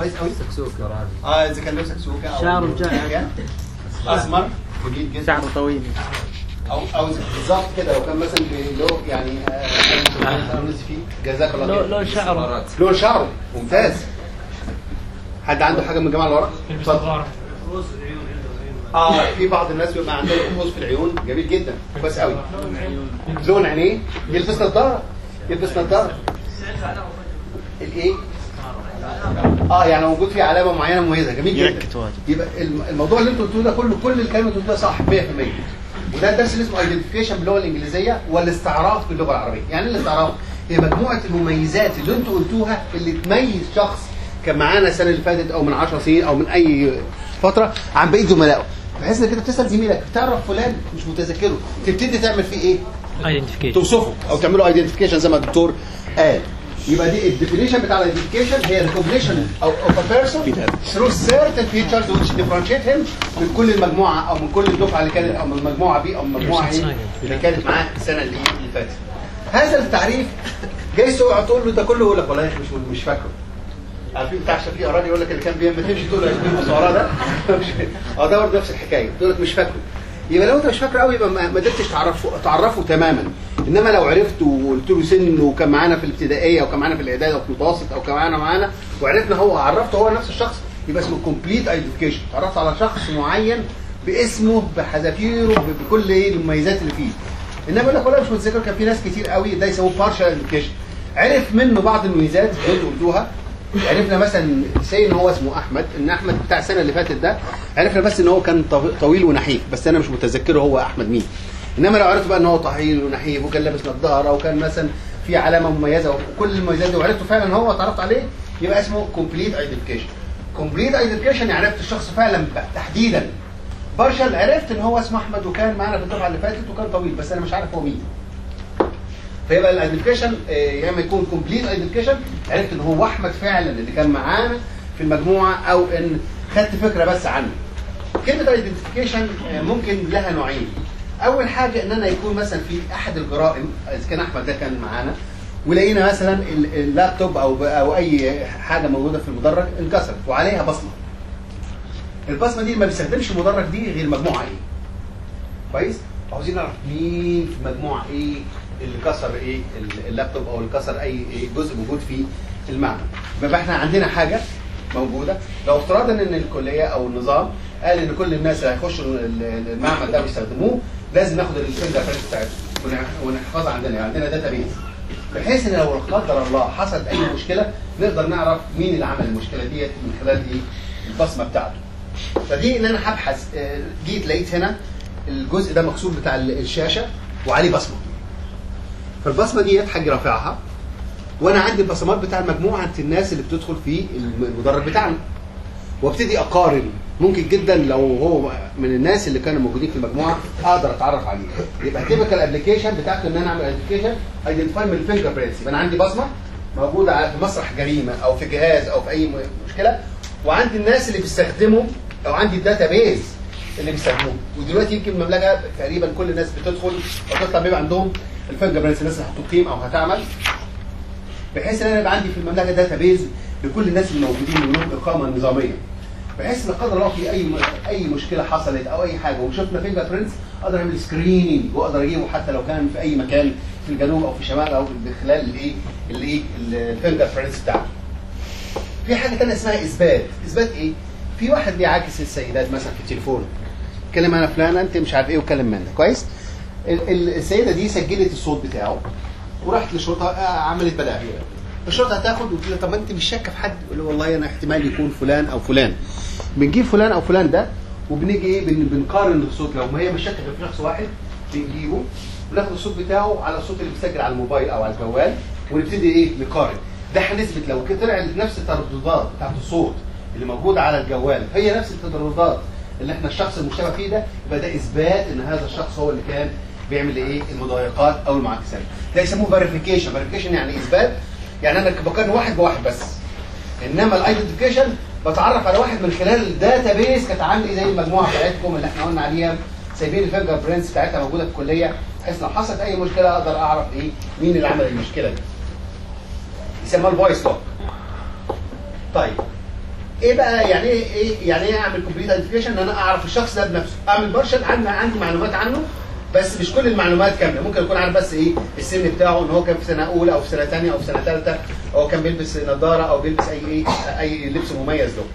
كويس قوي سكسوكة اه اذا كان له سكسوكه او شعره جاي. حاجة. اسمر جميل جدا شعره طويل او او بالظبط كده لو كان مثلا له يعني آه، فيه جزاك الله لو خير لو شعره لون شعره ممتاز حد عنده حاجه من الجماعه اللي ورا؟ اتفضل اه في بعض الناس بيبقى عندهم رموز في العيون جميل جدا كويس قوي لون عينيه يلبس نظاره يلبس نظاره الايه؟ اه يعني موجود فيه علامه معينه مميزه جميل جدا يركت واجد. يبقى الم- الموضوع اللي انتوا قلتوه ده كله كل الكلام اللي قلتوه ده صح 100% وده الدرس اللي اسمه ايدنتيفيكيشن باللغه الانجليزيه والاستعراف باللغه العربيه يعني ايه الاستعراف هي مجموعه المميزات اللي انتوا قلتوها اللي تميز شخص كان معانا السنه اللي فاتت او من 10 سنين او من اي فتره عن بقيه زملائه بحيث انك كده بتسال زميلك تعرف فلان مش متذكره تبتدي تعمل فيه ايه؟ ايدنتيفيكيشن توصفه او تعمله ايدنتيفيكيشن زي ما الدكتور قال يبقى دي الديفينيشن بتاع الايدنتيفيكيشن هي ريكوجنيشن او اوف ا بيرسون ثرو certain features which differentiate him من كل المجموعه او من كل الدفعه اللي كانت او من المجموعه بي او من المجموعه ايه اللي كانت معاه السنه اللي اللي فاتت هذا التعريف جاي تقعد تقول له ده كله يقول لك والله مش مش فاكره عارفين بتاع شفيق اراضي يقول لك اللي كان بيعمل تمشي تقول له يا بص وراه ده اه ده برضه نفس الحكايه تقول لك مش فاكره يبقى لو انت مش فاكره قوي يبقى ما ما قدرتش تعرفه تعرفه تماما انما لو عرفته وقلت له سنه وكان معانا في الابتدائيه وكان معانا في الاعدادي او في المتوسط او كان معانا معانا وعرفنا هو عرفته هو نفس الشخص يبقى اسمه كومبليت ايدنتيفيكيشن تعرفت على شخص معين باسمه بحذافيره ب- بكل ايه المميزات اللي فيه انما يقول لك والله مش متذكر كان في ناس كتير قوي ده يسموه بارشال ايدنتيفيكيشن عرف منه بعض المميزات اللي انتوا قلتوها عرفنا مثلا سي ان هو اسمه احمد ان احمد بتاع السنه اللي فاتت ده عرفنا بس ان هو كان طو- طويل ونحيف بس انا مش متذكره هو احمد مين انما لو عرفت بقى ان هو طويل ونحيف وكان لابس نظاره وكان مثلا في علامه مميزه وكل المميزات دي وعرفته فعلا ان هو اتعرفت عليه يبقى اسمه كومبليت ايدنتيفيكيشن كومبليت ايدنتيفيكيشن يعني عرفت الشخص فعلا بقى تحديدا بارشل عرفت ان هو اسمه احمد وكان معانا في الدفعه اللي فاتت وكان طويل بس انا مش عارف هو مين فيبقى الايدنتيفيكيشن يا اما يكون كومبليت ايدنتيفيكيشن عرفت ان هو احمد فعلا اللي كان معانا في المجموعه او ان خدت فكره بس عنه. كلمه ايدنتيفيكيشن ممكن لها نوعين. اول حاجه ان انا يكون مثلا في احد الجرائم اذا كان احمد ده كان معانا ولقينا مثلا ال- اللابتوب او او اي حاجه موجوده في المدرج انكسرت وعليها بصمه. البصمه دي ما بيستخدمش المدرج دي غير مجموعه ايه. كويس؟ عاوزين نعرف مين في مجموعه ايه اللي كسر ايه ال- اللابتوب او اللي كسر اي إيه جزء موجود في المعمل يبقى احنا عندنا حاجه موجوده لو افترضنا ان الكليه او النظام قال ان كل الناس اللي هيخشوا ال- ال- المعمل ده ويستخدموه لازم ناخد الفينجر برنت بتاعتهم ونح- ونحفظها عندنا يعني عندنا داتا بيز بحيث ان لو لا قدر الله حصلت اي مشكله نقدر نعرف مين اللي عمل المشكله ديت من خلال ايه البصمه بتاعته فدي ان انا هبحث آه، جيت لقيت هنا الجزء ده مكسور بتاع ال- الشاشه وعليه بصمه فالبصمه ديت حاجه رافعها وانا عندي البصمات بتاع مجموعه الناس اللي بتدخل في المدرج بتاعنا وابتدي اقارن ممكن جدا لو هو من الناس اللي كانوا موجودين في المجموعه اقدر اتعرف عليه يبقى تيبكال ابلكيشن بتاعته ان انا اعمل ابلكيشن ايدنتيفاي من الفينجر برينتس يبقى انا عندي بصمه موجوده على- في مسرح جريمه او في جهاز او في اي م- مشكله وعندي الناس اللي بيستخدموا او عندي الداتا بيز اللي بيستخدموه ودلوقتي يمكن المملكه تقريبا كل الناس بتدخل وتطلع بيبقى عندهم الفينجر برينتس الناس اللي هتقيم او هتعمل بحيث ان انا يبقى عندي في المملكه داتا بيز لكل الناس الموجودين اللي لهم اقامه نظاميه بحيث لا قدر الله في اي اي مشكله حصلت او اي حاجه وشفنا فينجر برينتس اقدر اعمل سكريننج واقدر اجيبه حتى لو كان في اي مكان في الجنوب او في الشمال او من خلال الايه الايه الفينجر برينتس بتاعته. في حاجه ثانيه اسمها اثبات، اثبات ايه؟ في واحد بيعاكس السيدات مثلا في التليفون كلم انا فلانه انت مش عارف ايه وكلم منك كويس؟ ال- ال- السيده دي سجلت الصوت بتاعه وراحت للشرطه آه، عملت بلاغ الشرطه هتاخد وتقول له طب ما انت مش شاكه في حد يقول له والله انا احتمال يكون فلان او فلان بنجيب فلان او فلان ده وبنيجي ايه بن- بنقارن الصوت لو ما هي مش شاكه غير في شخص واحد بنجيبه وناخد الصوت بتاعه على الصوت اللي مسجل على الموبايل او على الجوال ونبتدي ايه نقارن ده هنثبت لو كده طلع نفس الترددات بتاعت الصوت اللي موجوده على الجوال هي نفس الترددات اللي احنا الشخص المشتبه فيه ده يبقى ده اثبات ان هذا الشخص هو اللي كان بيعمل ايه المضايقات او المعاكسات ده يسموه فيريفيكيشن فيريفيكيشن يعني اثبات يعني انا بقارن واحد بواحد بس انما الايدنتيفيكيشن بتعرف على واحد من خلال الداتا بيس كانت عندي زي المجموعه بتاعتكم اللي احنا قلنا عليها سايبين الفينجر برينتس بتاعتها موجوده في الكليه بحيث لو حصلت اي مشكله اقدر اعرف ايه مين اللي عمل المشكله دي يسموها الفويس لوك طيب ايه بقى يعني ايه ايه يعني ايه اعمل كومبليت ايدنتيفيكيشن ان انا اعرف الشخص ده بنفسه اعمل بارشل عندي عندي معلومات عنه بس مش كل المعلومات كامله ممكن اكون عارف بس ايه السن بتاعه ان هو كان في سنه اولى او في سنه ثانيه او في سنه ثالثه او كان بيلبس نظاره او بيلبس اي ايه اي لبس مميز له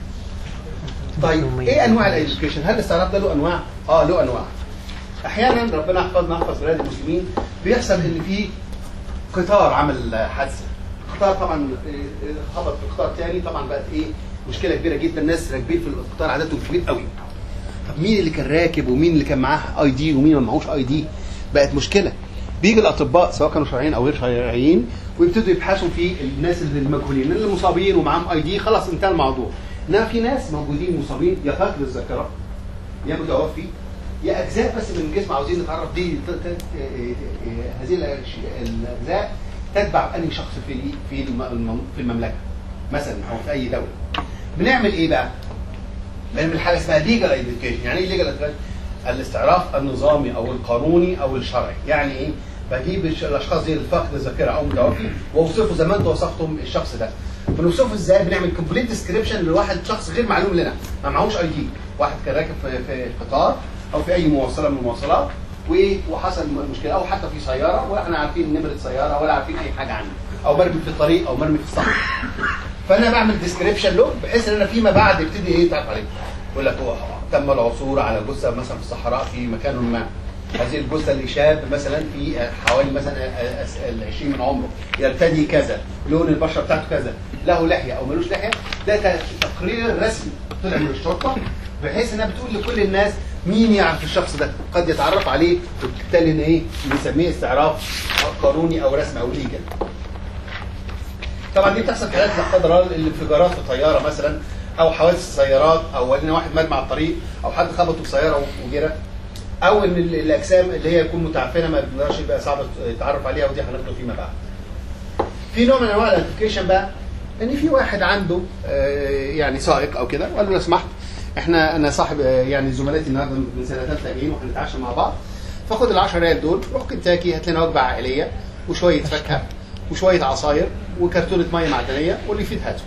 طيب ايه انواع الايدنتيفيكيشن هل الاستعراض ده له انواع اه له انواع احيانا ربنا يحفظنا يحفظ بلاد المسلمين بيحصل ان في قطار عمل حادثه قطار طبعا إيه، خبط في قطار تاني طبعا بقت ايه مشكله كبيره جدا الناس راكبين في القطار عددهم كبير قوي طب مين اللي كان راكب ومين اللي كان معاه اي دي ومين ما معهوش اي دي بقت مشكله بيجي الاطباء سواء كانوا شرعيين او غير شرعيين ويبتدوا يبحثوا في الناس اللي المجهولين اللي مصابين ومعاهم اي دي خلاص انتهى الموضوع انما في ناس موجودين مصابين يا فقد الذاكره يا متوفي يا اجزاء بس من الجسم عاوزين نتعرف دي ت- ت- ت- هذه الأش- الاجزاء تتبع انهي شخص في في الم- الم- في المملكه مثلا او في اي دوله بنعمل ايه بقى؟ بنعمل حاجه اسمها ليجال ايدنتيفيكيشن يعني ايه ليجال الاستعراف النظامي او القانوني او الشرعي يعني ايه بجيب الش- الاشخاص دي الفقد الذاكره او متوفي واوصفه زي ما انتوا وصفتم الشخص ده بنوصفه ازاي بنعمل كومبليت ديسكريبشن لواحد شخص غير معلوم لنا ما معهوش اي دي واحد كان راكب في, في قطار او في اي مواصله من المواصلات و- وحصل م- مشكله او حتى في سياره واحنا عارفين نمره سياره ولا عارفين اي حاجه عنه او مرمي في الطريق او مرمي في الصحراء فانا بعمل ديسكريبشن له بحيث ان انا فيما بعد ابتدي ايه تعرف عليه يقول لك هو تم العثور على جثه مثلا في الصحراء في مكان ما هذه الجثه اللي شاب مثلا في حوالي مثلا ال 20 من عمره يرتدي كذا لون البشره بتاعته كذا له لحيه او ملوش لحيه ده ت- تقرير رسمي طلع من الشرطه بحيث انها بتقول لكل الناس مين يعرف الشخص ده قد يتعرف عليه وبالتالي ان ايه نسميه استعراف قانوني او رسمي او ليجل طبعا دي بتحصل حالات لا قدر الله الانفجارات في طياره مثلا او حوادث السيارات او ان واحد مات مع الطريق او حد خبطه في سياره وجرى او ان ال- الاجسام اللي هي تكون متعفنه ما بنقدرش يبقى صعب التعرف عليها ودي هناخده فيما بعد. في نوع من انواع الايدنتيفيكيشن بقى ان في واحد عنده آه، يعني سائق او كده وقال له لو سمحت احنا انا صاحب آه، يعني زملاتي النهارده من سنه ثالثه جايين وهنتعشى مع بعض فخد ال 10 ريال دول روح كنتاكي هات لنا وجبه عائليه وشويه فاكهه وشويه عصاير وكرتونه ميه معدنيه واللي يفيد هاته.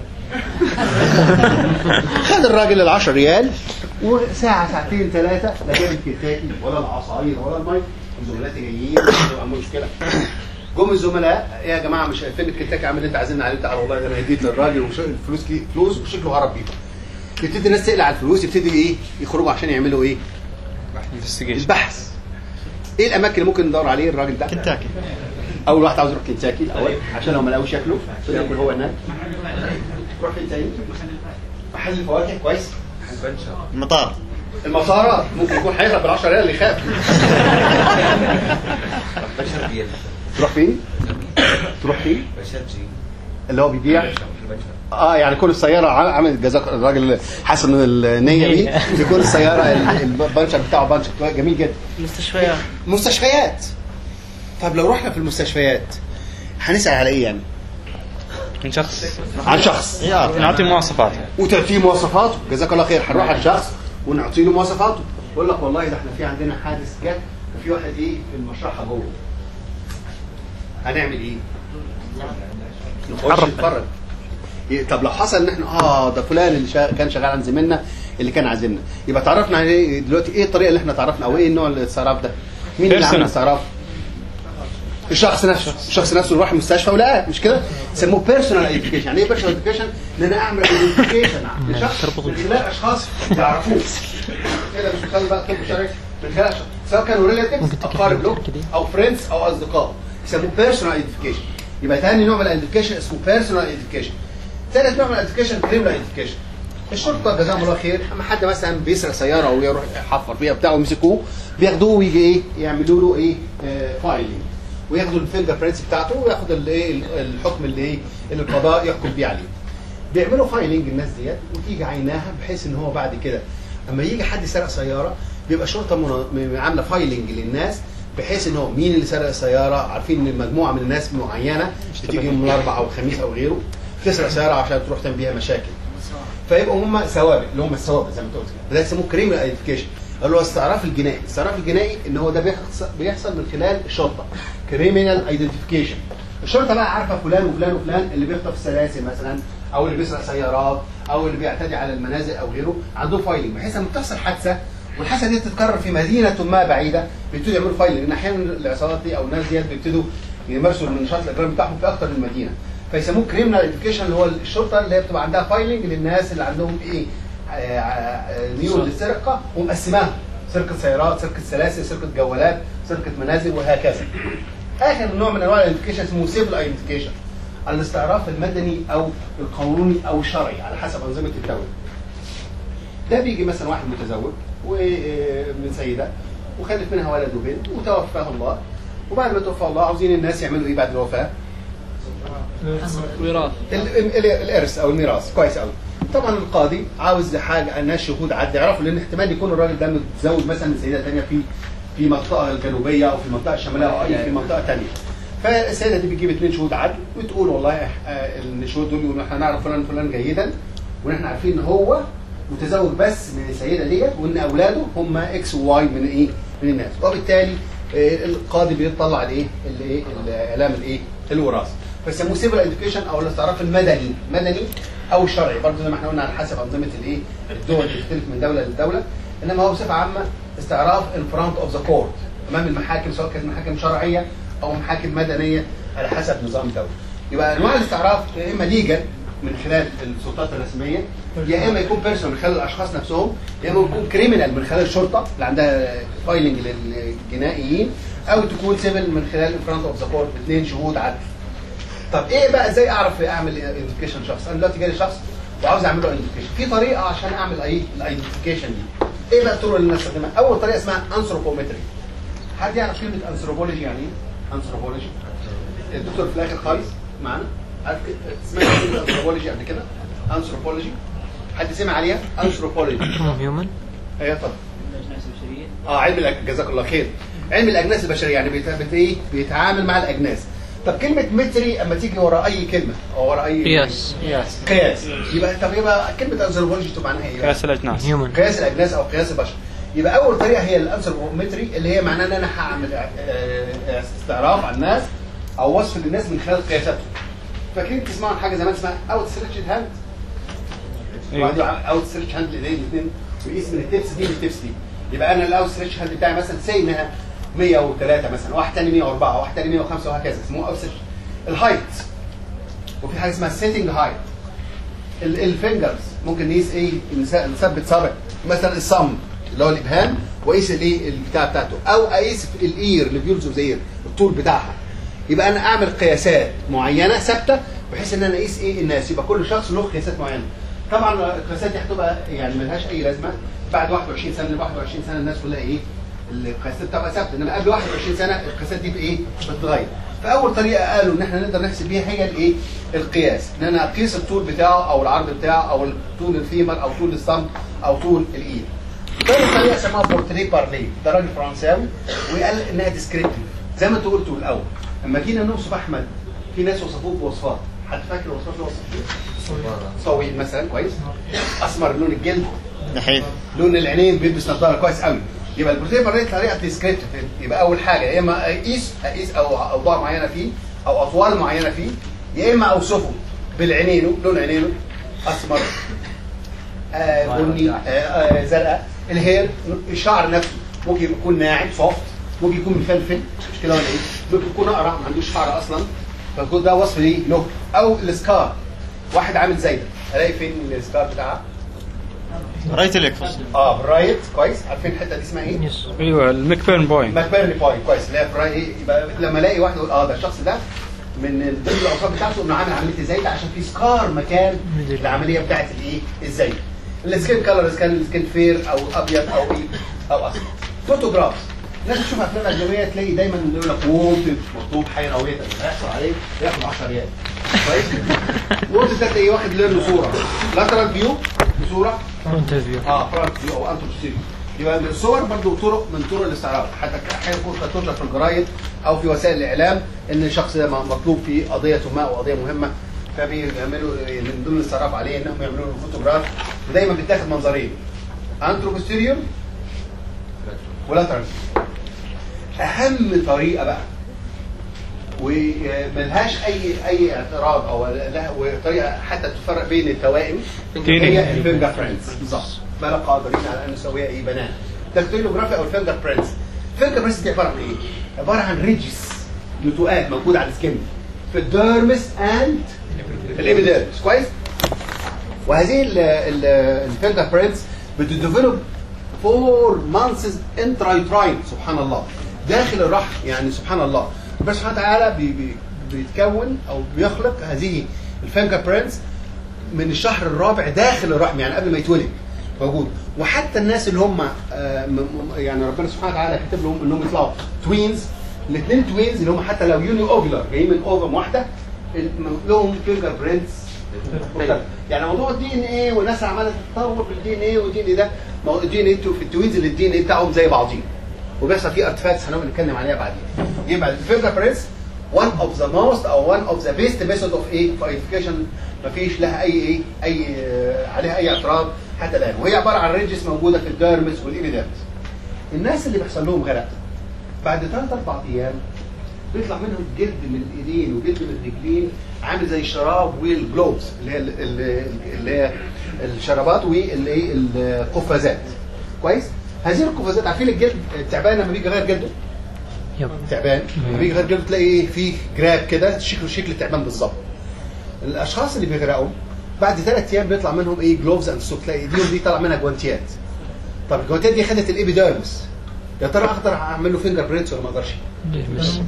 خد الراجل ال 10 ريال وساعه ساعتين ثلاثه لا جايب الكنتاكي ولا العصاير ولا الميه زملاتي جايين عملوا مشكله جم الزملاء يا جماعه مش فين الكنتاكي عامل اللي انت عايزين عليه تعالى والله ده انا هديت للراجل وفلوس كي فلوس وشكله هرب بيهم يبتدي الناس تقلع على الفلوس يبتدي ايه يخرجوا عشان يعملوا ايه انفستيجيشن البحث ايه الاماكن اللي ممكن ندور عليه الراجل ده كنتاكي اول واحد عاوز يروح كنتاكي الاول عشان لو ما لقوش ياكلوا ياكل هو هناك روح فين تاني محل الفواكه كويس المطار المسارات ممكن يكون هيهرب بال 10 ريال اللي يخاف بشر بيد تروح فين؟ تروح فين؟ بشر جي اللي هو بيبيع بشر اه يعني كل السياره ع- عامل جزاك الراجل حسن النيه دي يكون السياره ال- البنشر بتاعه بنشر جميل جدا مستشفيات مستشفيات طب لو رحنا في المستشفيات هنسال على ايه يعني؟ من شخص عن شخص نعطي مواصفات وتعطيه مواصفاته جزاك الله خير هنروح على الشخص ونعطي له مواصفاته يقول لك والله ده احنا في عندنا حادث جه وفي واحد ايه في المشرحه جوه هنعمل ايه؟ نخش نتفرج إيه، طب لو حصل ان احنا اه ده فلان اللي شا... كان شغال عند زميلنا اللي كان عازمنا يبقى تعرفنا على ايه دلوقتي ايه الطريقه اللي احنا تعرفنا او ايه النوع الاستعراف ده؟ مين اللي عمل Personal. الاستعراف؟ الشخص نفسه الشخص نفسه اللي راح المستشفى ولقاه مش كده يسموه بيرسونال ايدنتيفيكيشن يعني ايه بيرسونال ايدنتيفيكيشن ان انا اعمل ايدنتيفيكيشن لشخص من خلال اشخاص يعرفوه كده مش مخلي بقى طب شرعي من خلال اشخاص سواء كانوا ريلاتيفز اقارب له او فريندز او اصدقاء يسموه بيرسونال ايدنتيفيكيشن يبقى ثاني نوع من الايدنتيفيكيشن اسمه بيرسونال ايدنتيفيكيشن ثالث نوع من الايدنتيفيكيشن كريمنال ايدنتيفيكيشن الشرطه جزاهم الله خير اما حد مثلا بيسرق سياره او يروح يحفر فيها بتاعه ويمسكوه بياخدوه ويجي ايه يعملوا له ايه آه فايلنج وياخدوا الفينجر برينتس بتاعته وياخد الايه الحكم اللي ايه اللي القضاء يحكم بيه عليه بيعملوا فايلنج الناس ديت وتيجي عيناها بحيث ان هو بعد كده اما يجي حد سرق سياره بيبقى الشرطه منا- عامله فايلنج للناس بحيث ان هو مين اللي سرق السياره عارفين ان مجموعه من الناس معينه بتيجي يوم الاربعاء او الخميس او غيره تسرق سياره عشان تروح تعمل بيها مشاكل فيبقوا هم سوابق اللي هم السوابق زي ما انت قلت كده ده يسموه كريمنال ايدنتيفيكيشن اللي هو الاستعراف الجنائي الاستعراف الجنائي ان هو ده بيحصل بيحصل من خلال الشرطه كريمنال ايدنتيفيكيشن الشرطه بقى عارفه فلان وفلان وفلان اللي بيخطف السلاسل مثلا او اللي بيسرق سيارات او اللي بيعتدي على المنازل او غيره عندهم فايلنج بحيث لما بتحصل حادثه والحادثه دي تتكرر في مدينه ما بعيده بيبتدوا يعملوا فايلنج لان احيانا العصابات دي او الناس ديت بيبتدوا يمارسوا النشاط الاجرامي بتاعهم في اكتر من مدينه فيسموه كريمنال ايديوكيشن اللي هو الشرطه اللي هي بتبقى عندها فايلنج للناس اللي عندهم ايه آه، آه، ميول للسرقه ومقسماها سرقه سيارات سرقه سلاسل سرقه جوالات سرقه منازل وهكذا اخر نوع من انواع الايدنتيفيكيشن اسمه سيفل ايدنتيفيكيشن الاستعراف المدني او القانوني او الشرعي على حسب انظمه الدوله ده بيجي مثلا واحد متزوج ومن سيده وخلف منها ولد وبنت وتوفاه الله وبعد ما توفى الله عاوزين الناس يعملوا ايه بعد الوفاه؟ وراث ال- ال- الارث او الميراث كويس قوي طبعا القاضي عاوز حاجه الناس شهود عدل يعرفوا لان احتمال يكون الراجل ده متزوج مثلا من سيده ثانيه في في منطقه الجنوبيه او في المنطقه الشماليه او اي في منطقه ثانيه فالسيده دي بتجيب اثنين شهود عدل وتقول والله إح- آه، الشهود دول يقولوا احنا نعرف فلان فلان جيدا وان احنا عارفين ان هو متزوج بس من السيده ديت وان اولاده هم اكس وواي من ايه من الناس وبالتالي آه، القاضي بيطلع الايه الايه الاعلام الايه الوراثه فيسموه سيفل اديوكيشن او الاستعراف المدني مدني او الشرعي برضه زي ما احنا قلنا على حسب انظمه الايه الدول بتختلف من دوله لدوله انما هو بصفه عامه استعراف ان فرونت اوف ذا كورت امام المحاكم سواء كانت محاكم شرعيه او محاكم مدنيه على حسب نظام الدوله يبقى انواع الاستعراف يا اما ليجل من خلال السلطات الرسميه يا اما يكون بيرسونال من خلال الاشخاص نفسهم يا اما يكون كريمنال من خلال الشرطه اللي عندها فايلنج للجنائيين او تكون سيفل من خلال فرونت اوف ذا كورت باثنين شهود عدل طب ايه بقى ازاي اعرف اعمل ايدنتيفيكيشن شخص انا دلوقتي جالي شخص وعاوز اعمل له ايدنتيفيكيشن في طريقه عشان اعمل ايه الايدنتيفيكيشن دي ايه بقى الطرق اللي نستخدمها اول طريقه اسمها انثروبومتري حد يعرف كلمه انثروبولوجي يعني ايه انثروبولوجي الدكتور في الاخر خالص معانا عارف كده؟ سمعت كلمه انثروبولوجي قبل كده انثروبولوجي حد سمع عليها انثروبولوجي هيومن ايوه طبعا اه علم الأج- جزاك الله خير علم الاجناس البشريه يعني بيت... بت... ايه بيتعامل مع الاجناس طب كلمه متري اما تيجي ورا اي كلمه او ورا اي قياس قياس قياس يبقى طب يبقى كلمه انثروبولوجي تبقى معناها ايه؟ بقى؟ قياس الاجناس هيومن قياس الاجناس او قياس البشر يبقى اول طريقه هي الانثروبومتري اللي هي معناها ان انا هعمل آه، آه، استعراف على الناس او وصف للناس من خلال قياساتهم فاكرين تسمعوا عن حاجه زمان اسمها اوت ستريتش هاند واحد ايوه اوت ستريتش هاند الايدين الاثنين ويقيس من التبس دي للتبس دي يبقى انا الاوت ستريتش هاند بتاعي مثلا سي انها 103 مثلا واحد تاني 104 واحد تاني 105 وهكذا اسمه اوت ستريتش الهايت وفي حاجه اسمها سيتنج هايت الفينجرز ممكن نقيس ايه نس- نثبت صابع مثلا الصم اللي هو الابهام واقيس الايه البتاع بتاعته او اقيس في الاير اللي بيلزم زي الطول بتاعها يبقى انا اعمل قياسات معينه ثابته بحيث ان انا اقيس ايه الناس يبقى كل شخص له قياسات معينه طبعا القياسات دي هتبقى يعني ملهاش اي لازمه بعد 21 سنه ل 21 سنه الناس كلها ايه القياسات بتبقى ثابته انما قبل 21 سنه القياسات دي بايه بتتغير فاول طريقه قالوا ان احنا نقدر نحسب بيها هي الايه القياس ان انا اقيس الطول بتاعه او العرض بتاعه او طول الفيمر او طول الصمت او طول الايد تاني طريقه اسمها بورتري بارلي ده راجل فرنساوي وقال انها ديسكريبتيف زي ما انت قلتوا الاول لما جينا نوصف احمد في ناس وصفوه بوصفات حد فاكر الوصفات اللي وصفوه؟ طويل مثلا كويس اسمر لون الجلد نحيف لون العينين بيلبس نظاره كويس قوي يبقى البروتين بارلي طريقه ديسكريبتيف يبقى اول حاجه يا اما اقيس اقيس او اوضاع معينه فيه او اطوال معينه فيه يا اما اوصفه بالعينينه لون عينينه اسمر آه بني آه آه زرقاء الهير الشعر نفسه ممكن يكون ناعم سوفت ممكن يكون مفلفل مش كده ولا ايه ممكن يكون اقرع ما عندوش شعر اصلا فيكون ده وصف ليه له او السكار واحد عامل زي ده الاقي فين السكار بتاعها رايت اليكفص اه بالرايت كويس عارفين الحته دي اسمها ايه يس ايوه المكبيرن بوينت ماكبيرني بوينت كويس اللي هي في الرايت ايه يبقى لما الاقي واحد يقول اه ده الشخص ده من ضمن الاوصاف بتاعته انه عامل عمليه الزايده عشان في سكار مكان العمليه بتاعت الايه الزايده السكين كلر اذا كان السكين فير او ابيض او ايه او اصفر فوتوجرافز الناس تشوف افلام اجنبيه تلاقي دايما يقول لك وونتد مكتوب حيرويه هيحصل عليه ياخد 10 ريال كويس وونتد ده تلاقيه واخد له صوره لاترال فيو بصوره فرونت فيو اه فرونت فيو او انتر ستيريو يبقى الصور برضو طرق من طرق الاستعراض حتى احيانا تكون قد تنشر في الجرايد او في وسائل الاعلام ان الشخص ده مطلوب في قضيه ما او قضيه مهمه فبيعملوا من ضمن الاستعراف عليه انهم يعملوا له فوتوغراف ودايما بيتاخد منظرين انتروبوستيريور ولاترال اهم طريقه بقى وملهاش اي اي اعتراض او لها وطريقه حتى تفرق بين التوائم تيني. هي الفينجر برينتس بالظبط ما لا قادرين على ان نسويها ايه بنان داكتيلوجرافي او الفينجر برينتس الفينجر برينتس دي عباره عن ايه؟ عباره عن ريجز نتوءات موجوده على السكن في الديرمس اند الابيديرمس كويس؟ وهذه الفينجر برينتس بتديفلوب فور مانثس انترايتراين سبحان الله داخل الرحم يعني سبحان الله ربنا سبحانه وتعالى بي بي بيتكون او بيخلق هذه الفينجر برينتس من الشهر الرابع داخل الرحم يعني قبل ما يتولد موجود وحتى الناس اللي هم آه، م- م- يعني ربنا سبحانه وتعالى كاتب لهم انهم يطلعوا توينز الاثنين توينز اللي هم حتى لو يوني اوفلر جايين من اوفم واحده ال- لهم فينجر برينتس مختلف. يعني موضوع الدي ان ايه والناس عماله تتطور في الدي ان ايه والدي ان ايه ده ما هو الدي ان ايه في التوينز اللي الدي ان ايه بتاعهم زي بعضين وبيحصل فيه ارتفاكتس هنبقى نتكلم عليها بعدين يبقى الفينجر برينتس one of the most او one of the best method of ايه for identification مفيش لها اي ايه اي آه، عليها اي اعتراض حتى الان وهي عباره عن ريجز موجوده في الديرمس والإيبيديرمس الناس اللي بيحصل لهم غرق بعد ثلاث اربع ايام بيطلع منهم جلد من الايدين وجلد من الرجلين عامل زي الشراب والجلوبز اللي هي ال- ال- اللي هي الشرابات والايه القفازات كويس هذه القفازات عارفين الجلد التعبان لما بيجي يغير جلده يب تعبان لما بيجي يغير جلده تلاقي ايه فيه جراب كده شكله شكل التعبان بالظبط الاشخاص اللي بيغرقوا بعد ثلاث ايام بيطلع منهم ايه جلوفز اند سوك تلاقي ايديهم دي طالع منها جوانتيات طب الجوانتيات دي خدت الابيديرمس يا ترى اقدر اعمل له فينجر برينتس ولا ما اقدرش؟ ديرمس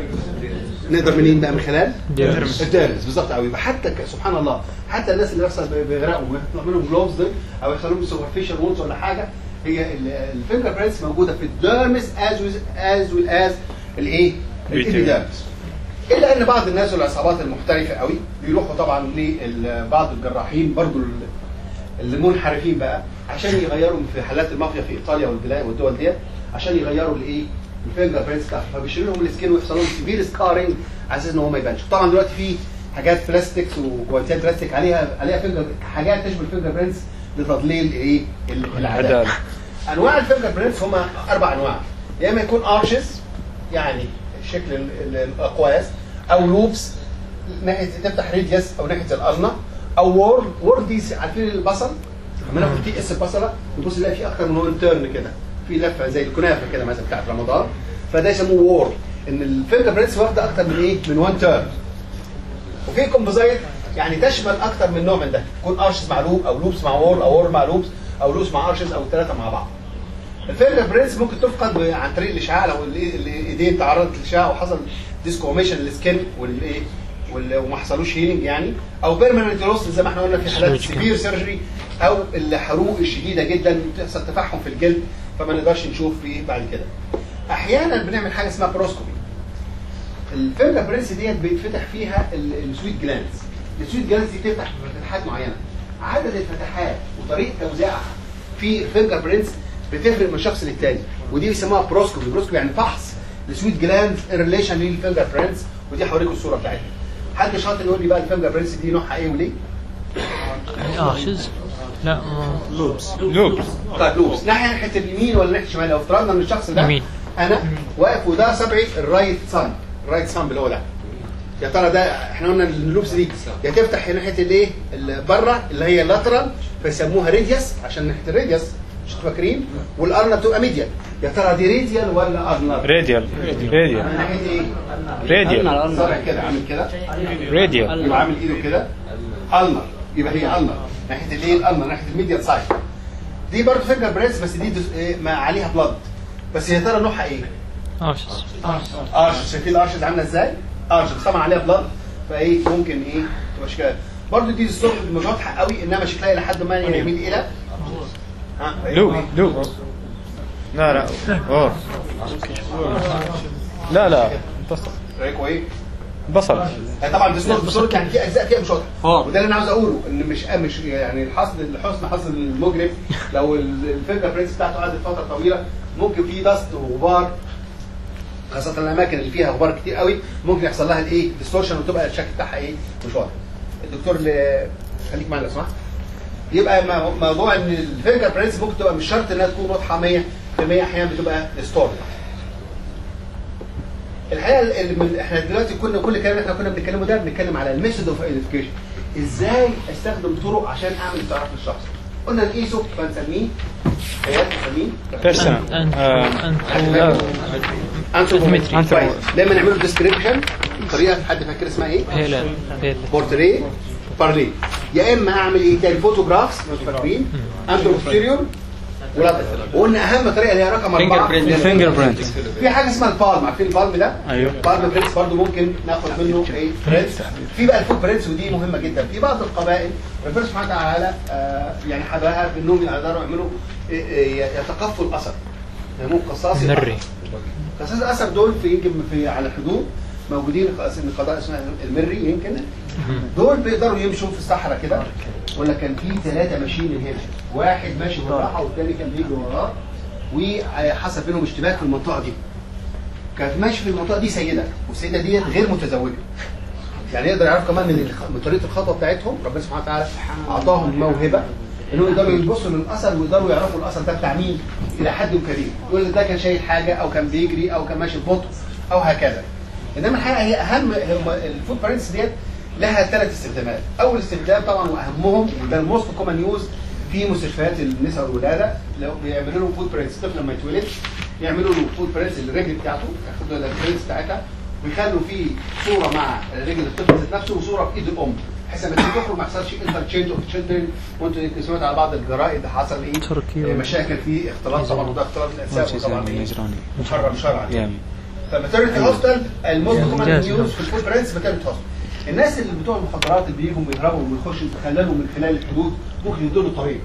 نقدر منين بقى من خلال ديرمس الدارس بالظبط قوي يبقى حتى ك- سبحان الله حتى الناس اللي بيحصل بي- بيغرقوا ويطلع منهم جلوفز دول او يحصل لهم سوبرفيشال وونز ولا حاجه هي الفينجر برينتس موجوده في الديرمس از از ويل از الايه؟ الابيديرمس الا ان بعض الناس والعصابات المحترفه قوي بيروحوا طبعا لبعض الجراحين برضو ال- المنحرفين بقى عشان يغيروا في حالات المافيا في ايطاليا والبلاد والدول ديت عشان يغيروا الايه الفينجر برينتس بتاعهم فبيشيلوا لهم السكين ويحصل لهم سيفير سكارنج على اساس ان هو ما يبانش طبعا دلوقتي في حاجات بلاستكس وجوانتيات بلاستيك عليها عليها فينجر حاجات تشبه الفينجر برينتس لتضليل ايه ال- العداله العدالة. انواع الفينجر برينتس هم اربع انواع يا اما يكون ارشز يعني شكل ال- ال- الاقواس او لوبس ناحيه تفتح ريديوس او ناحيه القرنه او وورد وورد دي عارفين البصل لما ناخد تي اس البصله نبص نلاقي في اكتر من وان تيرن كده في لفه زي الكنافه كده مثلا بتاعت رمضان فده يسموه وورد ان الفينجر برينتس واخده اكتر من ايه من وان تيرن وفي كومبوزايت يعني تشمل اكتر من نوع من ده يكون ارشز مع لوب او لوبس مع وور او وور مع لوبس او لوبس مع ارشز او الثلاثه مع بعض الفينجر برينتس ممكن تفقد ب- عن طريق الاشعاع لو الإي- الايدين تعرضت للاشعاع وحصل ديسكوميشن للسكن والايه وال- وما حصلوش هيلينج يعني او بيرمننت لوس زي ما احنا قلنا في حالات Surgical. سيفير سيرجري او الحروق الشديده جدا بتحصل تفحم في الجلد فما نقدرش نشوف فيه بعد كده احيانا بنعمل حاجه اسمها بروسكوبي الفينجر برينس ديت بيتفتح فيها ال- السويت جلاندز السويت جلاندز دي بتفتح فتحات معينه عدد الفتحات وطريقه توزيعها في الفينجر برينس بتفرق من شخص للتاني ودي بيسموها بروسكوبي بروسكوبي يعني فحص السويت جلاندز ان ريليشن للفينجر برينس ودي هوريكم الصوره بتاعتها حد شاطر يقول لي بقى الفينجر برينس دي نوعها ايه وليه؟ ارشز لا آه، لوبس لوبس طيب لوبس ناحيه ناحيه اليمين ولا ناحيه الشمال لو افترضنا ان الشخص ده يمين. انا واقف وده صبعي الرايت سام الرايت سام اللي هو ده يا ترى ده احنا قلنا اللوبس دي يا تفتح ناحيه الايه اللي بره اللي هي اللاترال فيسموها ريديوس عشان ناحيه الريديوس مش انتوا فاكرين والارنا بتبقى ميديال يا ترى دي ريديال ولا ارنر راديال راديال من ناحيه ايه راديال صبع كده عامل كده راديال يبقى عامل ايده كده النر يبقى هي النر ناحيه الايه الالنر ناحيه الميديال سايد دي برضه فينجر بريس بس دي دس- إيه، ما عليها بلاد بس هي ترى نوعها ايه؟ ارشز ارشز شايفين الارشز عامله ازاي؟ ارشز طبعا عليها بلاد فايه ممكن ايه تبقى شكلها برضه دي الصوره مش واضحه قوي انما شكلها الى حد ما يميل الى ها فإيه؟ لوب لوب لا لا اوه لا لا بصل رايكم ايه؟ بصل يعني طبعا ديستورت ديستورت يعني في اجزاء فيها مش واضحه وده اللي انا عاوز اقوله ان مش مش يعني الحصن الحسن حظ المجرم لو الفينجر برينتس بتاعته قعدت فتره طويله ممكن في دست وغبار خاصة الأماكن اللي فيها غبار كتير قوي ممكن يحصل لها الإيه؟ ديستورشن وتبقى الشكل بتاعها إيه؟ مش واضح. الدكتور اللي خليك معانا لو سمحت. يبقى مو- موضوع إن الفينجر برينتس ممكن تبقى مش شرط إنها تكون واضحة 100% أحيانا بتبقى ديستورت. الحقيقه اللي من احنا دلوقتي كنا كل الكلام اللي احنا كنا بنتكلمه ده بنتكلم على الميثود اوف ايدنتيفيكيشن ازاي استخدم طرق عشان اعمل تعرف الشخص قلنا نقيسه فنسميه ايات نسميه بيرسونال أنت انثروبومتري Anthropometry. كويس لما نعمله ديسكريبشن طريقه حد فاكر اسمها ايه؟ هيلا هيلا بورتريه بارلي يا اما اعمل ايه تاني فوتوجرافز مش فاكرين انثروبوستيريور ولا وقلنا اهم طريقه اللي هي رقم اربعه فينجر برنت في حاجه اسمها البالم عارفين البالم ده؟ أيوه. البالم برنس برضه ممكن ناخد منه ايه برنس في بقى الفوت برنس ودي مهمه جدا في بعض القبائل ربنا سبحانه وتعالى آه يعني حباها بانهم يقدروا يعملوا إيه إيه يتقفوا الاثر يسموه قصاص مري قصاص الاثر دول في يمكن في على الحدود موجودين في القضاء اسمها المري يمكن دول بيقدروا يمشوا في الصحراء كده ولا كان في ثلاثه ماشيين هنا واحد ماشي بالراحه والثاني كان بيجري وراه وحصل بينهم اشتباك في المنطقه دي كانت ماشيه في المنطقه دي سيده والسيده دي غير متزوجه يعني يقدر يعرف كمان من الخ- من طريقه الخطوه بتاعتهم ربنا سبحانه وتعالى اعطاهم موهبه انهم يقدروا يبصوا للاثر ويقدروا يعرفوا الاثر ده بتاع مين الى حد كبير يقول ده كان شايل حاجه او كان بيجري او كان ماشي ببطء او هكذا انما الحقيقه هي اهم هم الفوت برنتس ديت لها ثلاث استخدامات اول استخدام طبعا واهمهم وده الموست كومن يوز في مستشفيات النساء والولاده لو بيعملوا له فوت برنتس الطفل لما يتولد يعملوا له فوت برنتس الرجل بتاعته ياخدوا البرنتس بتاعتها ويخلوا فيه صوره مع رجل الطفل ذات نفسه وصوره في ايد الام بحيث لما تيجي تخرج ما يحصلش انترتشينج اوف تشيلدرن وانتوا يمكن سمعتوا على بعض الجرائد حصل ايه تركيا. آه، مشاكل في اختلاط طبعا وده اختلاط الانساب طبعا ايه محرم شرعا فماتيرنتي هوستل الموست كومن جاهز. يوز في الفول برنس ماتيرنتي هوستل الناس اللي بتوع المخدرات اللي بيجوا ويهربوا ويخشوا يتخللوا من خلال الحدود ممكن يدوا له طريق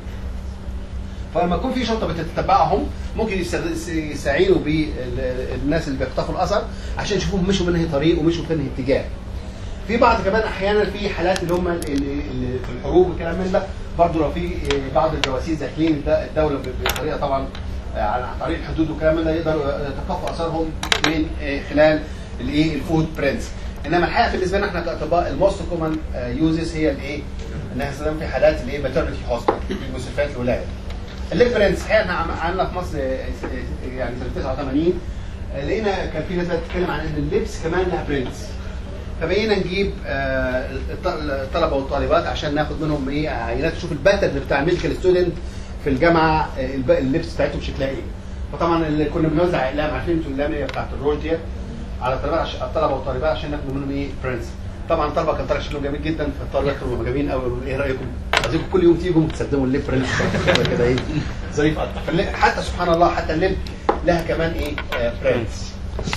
فلما يكون في شرطه بتتبعهم ممكن يستغ- يستعينوا بالناس اللي بيخطفوا الاثر عشان يشوفوهم مشوا من انهي طريق ومشوا في انهي اتجاه في بعض كمان احيانا في حالات اللي هم اللي اللي في الحروب والكلام من ده برضه لو في بعض الجواسيس داخلين الد- الدوله ب- بطريقه طبعا آه، عن عن طريق الحدود والكلام من ده يقدروا يتقفوا اثارهم من آه، خلال الايه الفود برنس انما الحقيقه بالنسبه لنا احنا كاطباء الموست كومن يوزز هي الايه؟ انها استخدام في حالات الايه ماترنتي هوسبيتال في مستشفيات الولاده. الليف برنس الحقيقه احنا عم- عندنا في مصر آه، آه، يعني سنه 89 آه، لقينا كان في ناس بتتكلم عن ان اللبس كمان لها برنس فبقينا نجيب آه، الط- الطلبه والطالبات عشان ناخد منهم ايه عينات نشوف الباترن بتاع الميديكال ستودنت في الجامعه آه، الب- اللبس بتاعتهم شكلها ايه فطبعا اللي كنا بنوزع اقلام عارفين انتوا الاقلام اللي هي بتاعت الرول ديت على الطلبه عش- الطلبه والطالبات عشان ناخد منهم ايه برنس طبعا الطلبه كان طالع شكلهم جميل جدا فالطلبه كانوا معجبين قوي ايه رايكم؟ عايزينكم كل يوم تيجوا تستخدموا الليب برنس كده ايه ظريف اكتر فاللي- حتى سبحان الله حتى الليب لها كمان ايه آه برنس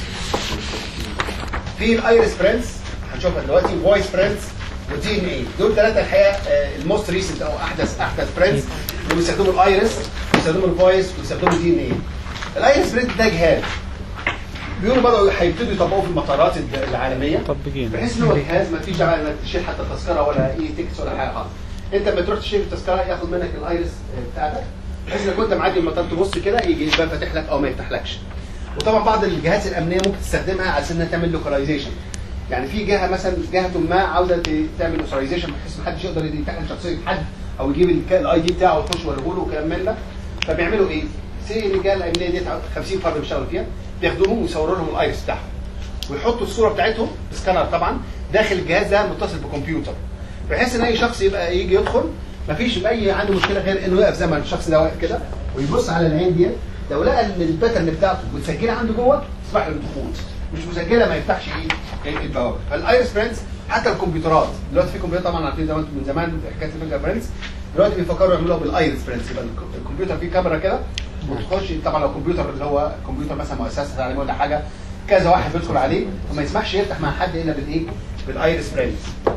في الايرس برنس هنشوفها دلوقتي فويس برنس ودي ان اي دول ثلاثه الحقيقه الموست ريسنت او احدث احدث برنس اللي بيستخدموا الايرس بيستخدموا الفويس بيستخدموا دي ان اي الايرس برنس ده جهاز بيقولوا بدأوا هيبتدوا يطبقوه في المطارات الد- العالميه مطبقين. بحيث ان هو جهاز ما فيش داعي انك تشيل حتى تذكره ولا اي تيكتس ولا حاجه خالص انت لما تروح تشيل التذكره ياخد منك الايرس بتاعتك بحيث انك وانت معدي المطار تبص كده يجي الباب فاتح لك او ما يفتحلكش وطبعا بعض الجهات الامنيه ممكن تستخدمها على اساس انها تعمل لوكاليزيشن يعني في جهه مثلا جهه ما عاوزه ت- تعمل لوكاليزيشن بحيث ما حدش يقدر يفتح شخصيه حد او يجيب الاي دي بتاعه ويخش ويقول له وكلام من ده فبيعملوا ايه؟ سي الرجال الامنيه ديت 50 فرد بيشتغلوا فيها بياخدوهم ويصوروا لهم الايرس بتاعهم ويحطوا الصوره بتاعتهم بسكانر طبعا داخل الجهاز ده متصل بكمبيوتر بحيث ان اي شخص يبقى يجي يدخل مفيش اي عنده مشكله غير انه يقف زي ما الشخص ده واقف كده ويبص على العين ديت لو لقى ان الباترن بتاعته متسجله عنده جوه يسمح له الدخول مش مسجله ما يفتحش ايه البوابه فالايرس برنس حتى الكمبيوترات دلوقتي في كمبيوتر طبعا عارفين زمان من زمان في حكايه الفينجر برنس دلوقتي بيفكروا يعملوها بالايرس برنس يبقى الك- الكمبيوتر فيه كاميرا كده وتخش طبعا لو كمبيوتر اللي هو كمبيوتر مثلا مؤسسه تعليميه ولا حاجه كذا واحد بيدخل عليه وما يسمحش يفتح مع حد الا بالايه؟ بالايرس برنس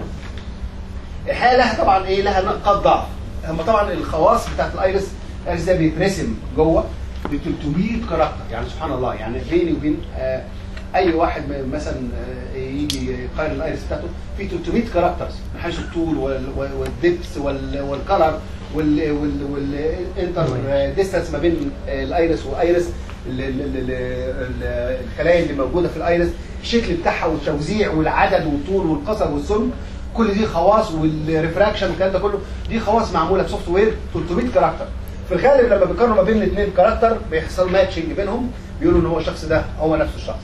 الحقيقه لها طبعا ايه لها نقاط ضعف هم طبعا الخواص بتاعت الايرس الايرس ده بيترسم جوه ب 300 كاركتر يعني سبحان الله يعني بيني وبين آه اي واحد م- مثلا آه يجي يقارن الايرس بتاعته في 300 كاركترز من حيث الطول وال- وال- والدبس وال- والكلر والانتر ديستانس ما بين آه، الايرس وايرس ال- ال- ال- ال- الخلايا اللي موجوده في الايرس الشكل بتاعها والتوزيع والعدد والطول والقصر والسمك كل دي خواص والريفراكشن والكلام ده كله دي خواص معموله بسوفت وير 300 كاركتر في الغالب لما بيقارنوا ما بين الاثنين كاركتر بيحصل ماتشنج بينهم بيقولوا ان هو الشخص ده هو نفس الشخص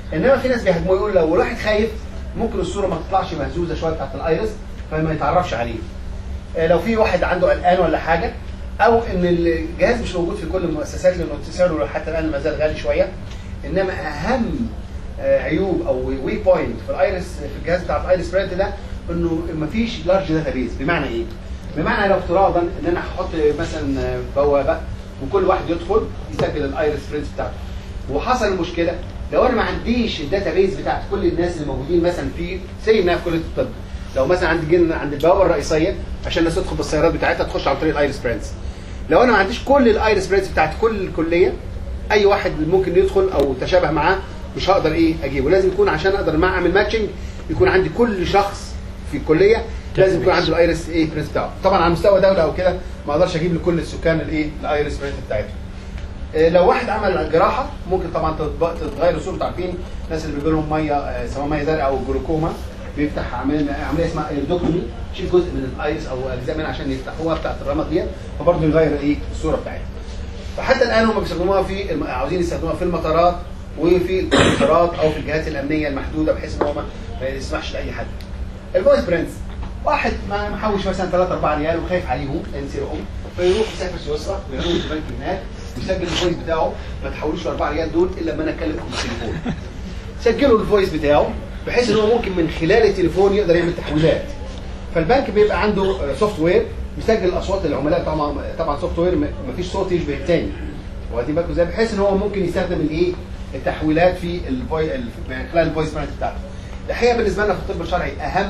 انما في ناس بيهاجموا يقول لو الواحد خايف ممكن الصوره ما تطلعش مهزوزه شويه بتاعت الايرس فما يتعرفش عليه آه، لو في واحد عنده قلقان ولا حاجه او ان الجهاز مش موجود في كل المؤسسات لانه سعره حتى الان ما زال غالي شويه انما اهم آه، عيوب او ويك بوينت في الايرس في الجهاز بتاع الايرس برنت ده انه مفيش لارج داتابيز بمعنى ايه؟ بمعنى لو افتراضا ان انا هحط مثلا آه، بوابه وكل واحد يدخل يسجل الايرس برنت بتاعته وحصل المشكله لو انا ما عنديش الداتابيز بتاعت كل الناس اللي موجودين مثلا في سي انها في كليه الطب لو مثلا عندي جن عند البوابه الرئيسيه عشان الناس تدخل بالسيارات بتاعتها تخش عن طريق الايرس برنتس لو انا ما عنديش كل الايرس برنتس بتاعت كل الكليه اي واحد ممكن يدخل او تشابه معاه مش هقدر ايه اجيبه لازم يكون عشان اقدر مع اعمل ماتشنج يكون عندي كل شخص في الكليه لازم يكون عنده الايرس ايه برنت بتاعه طبعا على مستوى دوله او كده ما اقدرش اجيب لكل السكان الايه الايرس برنت بتاعتهم إيه، لو واحد عمل جراحه ممكن طبعا تتب- تتغير صورته عارفين الناس اللي بيجي لهم ميه آه، سواء ميه زرقاء او جلوكوما بيفتح عمليه عمليه اسمها ايردوكتومي يشيل جزء من الايرس او اجزاء منها عشان يفتحوها بتاعت الرمد ديت فبرضه يغير ايه الصوره بتاعتها فحتى الان هم بيستخدموها في الم- عاوزين يستخدموها في المطارات وفي القطارات او في الجهات الامنيه المحدوده بحيث ان هو ما ما يسمحش لاي حد. الفويس برنس واحد ما محوش مثلا 3 4 ريال وخايف عليهم لان سرقهم فيروح يسافر سويسرا ويعمل البنك هناك ويسجل الفويس بتاعه ما تحولوش ال 4 ريال دول الا لما انا اكلمكم بالتليفون. سجلوا الفويس بتاعه بحيث ان هو ممكن من خلال التليفون يقدر يعمل تحويلات. فالبنك بيبقى عنده سوفت وير بيسجل اصوات العملاء طبعا طبعا سوفت وير ما فيش صوت يشبه الثاني واخدين بالكم ازاي بحيث ان هو ممكن يستخدم الايه التحويلات في الفوي... ال- من خلال الفويس برنت بتاعته الحقيقه بالنسبه لنا في الطب الشرعي اهم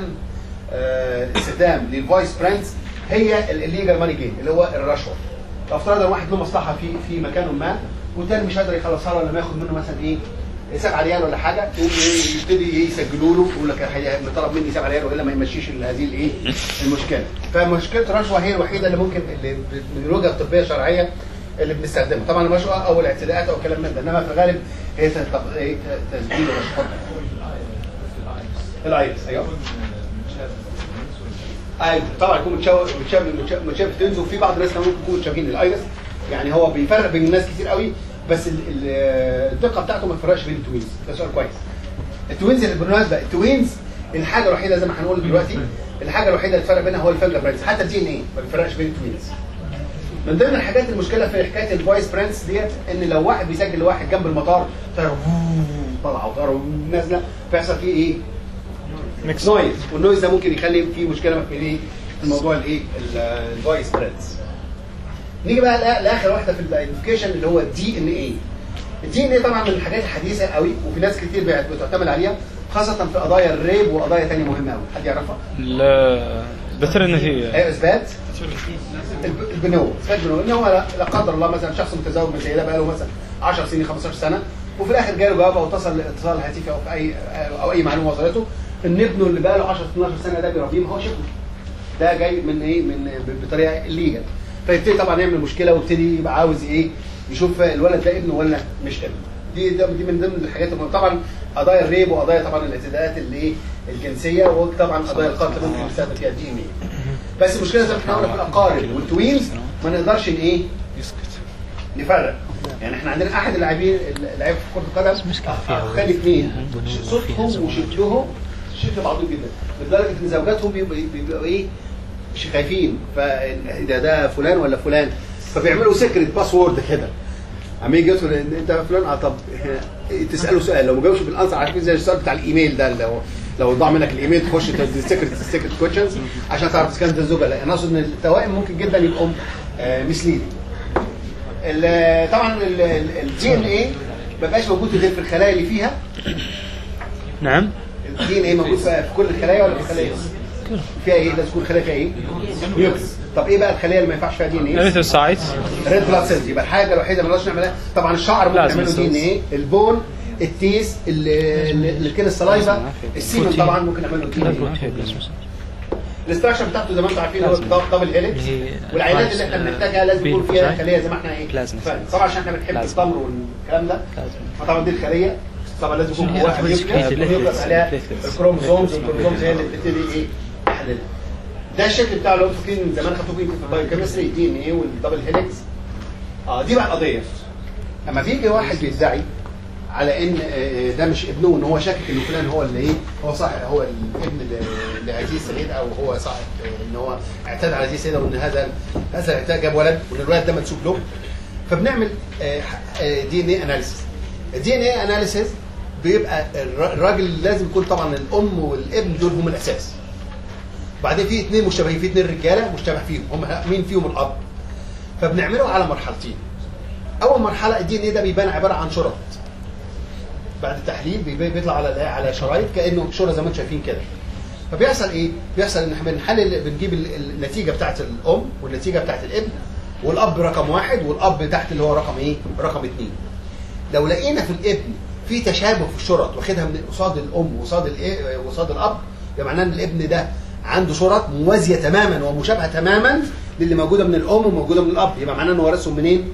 آه، استخدام للفويس برنتس هي الليجال ماني جيم اللي هو الرشوه لو افترضنا واحد له مصلحه في في مكان ما والتاني مش قادر يخلصها له لما ياخد منه مثلا ايه 7 ريال ولا حاجه يقوم إيه يبتدي إيه يسجلوا له يقول لك الحقيقة إن طلب مني 7 ريال والا ما يمشيش هذه الايه المشكله فمشكله الرشوه هي الوحيده اللي ممكن اللي من الوجهه الطبيه الشرعيه اللي بنستخدمها طبعا الرشوه او الاعتداءات او كلام من ده انما في الغالب هي تط- إيه تسجيل الرشوه الايرس ايوه ايوه طبعا يكون متشابه متشابه متشابه تنز وفي بعض الناس كمان ممكن يكونوا متشابهين الايرس يعني هو بيفرق بين الناس كتير قوي بس ال- ال- الدقه بتاعته ما تفرقش بين التوينز ده سؤال كويس التوينز اللي بالمناسبه التوينز الحاجه الوحيده زي ما هنقول دلوقتي الحاجه الوحيده اللي الفرق بينها هو الفينجر برينتس حتى الدي ان ايه ما بيفرقش بين التوينز من ضمن الحاجات المشكله في حكايه الفويس برنتس ديت ان لو واحد بيسجل لواحد جنب المطار طياره طالعه وطياره نازله فيحصل فيه ايه؟ ميكس نويز والنويز ده ممكن يخلي في مشكله في الايه؟ في الموضوع الايه؟ الفويس برنتس نيجي بقى لآ- لاخر واحده في الايدنتيفيكيشن اللي هو الدي ان اي الدي ان اي طبعا من الحاجات الحديثه قوي وفي ناس كتير بقت بتعتمد عليها خاصه في قضايا الريب وقضايا ثانيه مهمه قوي حد يعرفها؟ لا بثر ان هي ايه اثبات الب- البنوه اثبات بنوه ان هو لا- لا قدر الله مثلا شخص متزوج من سيده بقى له مثلا 10 سنين 15 سنه وفي الاخر جاله جواب او اتصل اتصال هاتفي او في اي او اي معلومه وصلته ان ابنه اللي بقى له 10 12 سنه ده بيربيه ما هوش ابنه ده جاي من ايه من ب- بطريقه الليجل فيبتدي طبعا يعمل مشكله ويبتدي يبقى عاوز ايه يشوف الولد ده ابنه ولا مش ابنه دي ده دي من ضمن الحاجات المهمة. طبعا قضايا الريب وقضايا طبعا الاعتداءات اللي ايه الجنسيه وطبعا قضايا القتل ممكن يستخدم فيها الدي ان ايه بس المشكله زي ما احنا قلنا في الاقارب والتوينز ما نقدرش ان ايه نفرق يعني احنا عندنا احد اللاعبين اللعيبه في كره القدم خلي اثنين صوتهم وشكلهم شكل بعضهم جدا لدرجه ان زوجاتهم بيبقوا بيبقوا ايه مش خايفين فده ده فلان ولا فلان فبيعملوا سكرت باسورد كده عم يجي يدخل إن انت فلان اه طب تساله سؤال لو ما جاوبش بالانسر عارفين زي السؤال بتاع الايميل ده لو لو ضاع منك الايميل تخش سكرت سكرت كويشنز عشان تعرف اذا كانت الزوجه لا انا اقصد ان التوائم ممكن جدا يبقوا مسليدنج ال- طبعا الدي ان ايه ما بقاش موجود غير في الخلايا اللي فيها نعم الدي ان ايه موجود في في كل الخلايا ولا في خلايا فيها ايه لازم تكون الخلايا فيها ايه نيوكليس طب ايه بقى الخلايا اللي ما ينفعش فيها دي ان ايه اليثروسايت ريد بلاد سيلز يبقى الحاجه الوحيده اللي ما نقدرش نعملها طبعا الشعر ممكن لازم نعمله دي ان cells. ايه البون التيس ال- ال- الكلى السلايفا السيمن طبعا ممكن نعمله دي ان ايه الاستراكشر بتاعته زي ما انتم عارفين هو دبل هيلكس اللي هي والعينات اللي احنا بنحتاجها لازم يكون فيها بين خليه زي ما احنا ايه بلازما. فاهم. طبعا عشان احنا بنحب بلازما. التمر والكلام ده بلازما. فطبعا دي الخليه طبعا لازم يكون عشان جواها هي نيوكليس تفرز والنيوكليس عليها الفيكلس. الكروموسومز والكروموسومز هي اللي بتبتدي ايه تحللها ده الشكل بتاعه لو انتوا فاكرين من زمان خدتوه فيه في البايوكيمستري دي ان ايه والدبل هيلكس اه دي بقى القضيه اما بيجي واحد بيدعي على ان آه، ده مش ابنه وان هو شاكك ان فلان هو اللي ايه هو صاحب هو الابن ل- لهذه السيده او هو صاحب آه، ان هو اعتدى على هذه السيده وان هذا هذا الاعتداء جاب ولد وان الولد ده منسوب له فبنعمل دي ان اي اناليسيس الدي ان اي اناليسيس بيبقى الر- الراجل لازم يكون طبعا الام والابن دول هم الاساس بعدين في اثنين مشتبهين في اثنين رجاله مشتبه فيهم هم مين فيهم الاب فبنعمله على مرحلتين اول مرحله الدي ان ايه ده بيبان عباره عن شرط بعد التحليل بيبي- بيطلع على على شرايط كانه شرط زي ما انتم شايفين كده فبيحصل ايه بيحصل ان احنا بنحلل بنجيب ال- ال- النتيجه بتاعت الام والنتيجه بتاعت الابن والاب رقم واحد والاب تحت اللي هو رقم ايه رقم اثنين لو لقينا في الابن في تشابه في الشرط واخدها من قصاد الام وقصاد الايه وقصاد الاب يبقى معناه ان الابن ده عنده شرط موازيه تماما ومشابهه تماما للي موجوده من الام وموجوده من الاب يبقى معناه انه ورثهم منين؟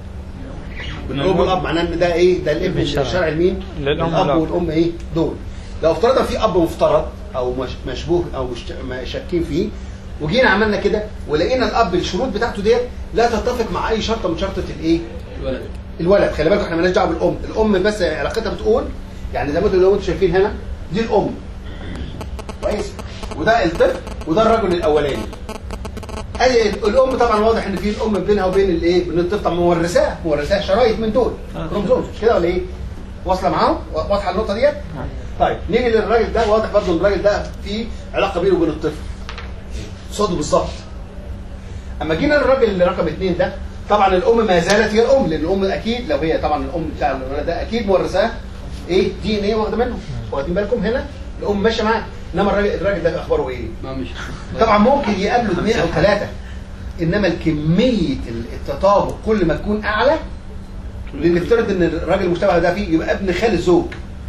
من الام والاب معناه ان ده ايه ده الابن الشرعي. الشرعي لمين؟ للأم الاب والأب. والام ايه دول لو افترضنا في اب مفترض او مش مشبوه او مش ما شاكين فيه وجينا عملنا كده ولقينا الاب الشروط بتاعته ديت لا تتفق مع اي شرطه من شرطه الايه؟ الولد الولد خلي بالكم احنا مالناش دعوه بالام الام بس علاقتها بتقول يعني زي ما انتم لو انتم شايفين هنا دي الام كويس وده الطفل وده الرجل الاولاني ادي الام طبعا واضح ان في الام بينها وبين الايه بين الطفل طبعا مورثاه مورثاه شرايط من دول كروموزوم مش كده ولا ايه واصله معاهم واضحه النقطه ديت طيب نيجي للراجل ده واضح برضه ان الراجل ده في علاقه بينه وبين الطفل صوته بالظبط اما جينا للراجل اللي رقم اثنين ده طبعا الام ما زالت هي الام لان الام اكيد لو هي طبعا الام بتاع الولد ده اكيد مورثاه ايه دي ان ايه واخده منه واخدين بالكم هنا الام ماشيه معاه انما الراجل الراجل ده اخباره ايه؟ ما مش طبعا ممكن يقابلوا اثنين او ثلاثه انما الكميه التطابق كل ما تكون اعلى لان نفترض ان الراجل المشتبه ده فيه يبقى ابن خال الزوج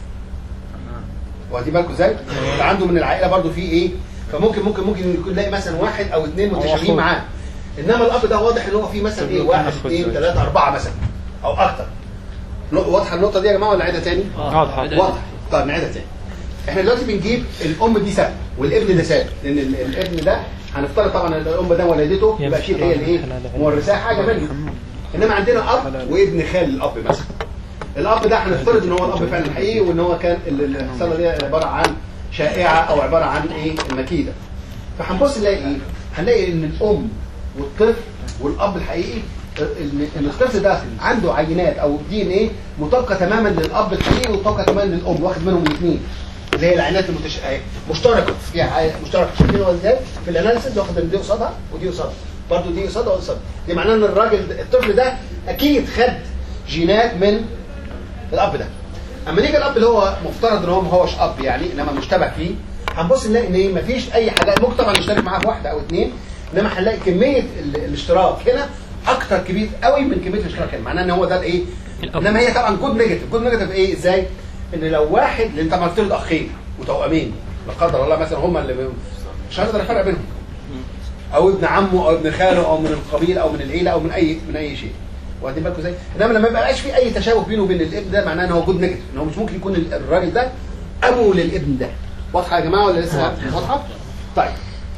واخدين بالكم ازاي؟ ده عنده من العائله برضو في ايه؟ فممكن ممكن ممكن يكون يلاقي مثلا واحد او اثنين متشابهين أخوه. معاه انما الاب ده واضح ان هو فيه مثلا ايه واحد أخو اثنين الزوج. ثلاثه اربعه مثلا او اكثر واضحه النقطه دي يا جماعه ولا نعيدها تاني؟ واضحة. واضح طيب نعيدها تاني احنا دلوقتي بنجيب الام دي ثابته والابن ده ثابت لان ال- الابن ده هنفترض طبعا ان الام ده ولدته يبقى اكيد هي اللي ايه مورثاه حاجه منه انما عندنا اب وابن خال الاب مثلا الاب ده هنفترض ان هو الاب فعلا حقيقي وان هو كان ال- ال- الحصانه دي عباره عن شائعه او عباره عن ايه مكيده فهنبص نلاقي ايه هنلاقي ان الام والطفل والاب الحقيقي ان إن الطفل ده عنده عينات او دي ان ايه مطابقه تماما للاب الحقيقي ومطابقه تماما للام واخد منهم الاثنين اللي هي العينات المتش... آه، مشتركه فيها عي- مشتركه شايفين هو ازاي في الاناليسيس واخد من دي قصادها ودي قصادها برضه دي قصادها ودي قصادها دي معناه ان الراجل ده- الطفل ده اكيد خد جينات من الاب ده اما نيجي الاب اللي هو مفترض ان هو ما هوش اب يعني انما مشتبه فيه هنبص نلاقي ان ايه مفيش اي حاجه ممكن طبعا نشترك معاه في واحده او اثنين انما هنلاقي كميه ال- الاشتراك هنا اكتر كبير قوي من كميه الاشتراك هنا معناه ان هو ده الايه الأب. انما هي طبعا جود نيجاتيف جود نيجاتيف ايه ازاي ان لو واحد لان طبعا افترض اخين وتوامين لا قدر الله مثلا هم اللي بي- مش هنقدر نفرق بينهم او ابن عمه او ابن خاله او من القبيله او من العيله او من اي من اي شيء واخدين بالكم ازاي؟ انما لما يبقاش في اي تشابه بينه وبين الابن ده معناه ان هو جود نيجاتيف ان هو مش ممكن يكون ال- الراجل ده ابو للابن ده واضحه يا جماعه ولا لسه واضحه؟ طيب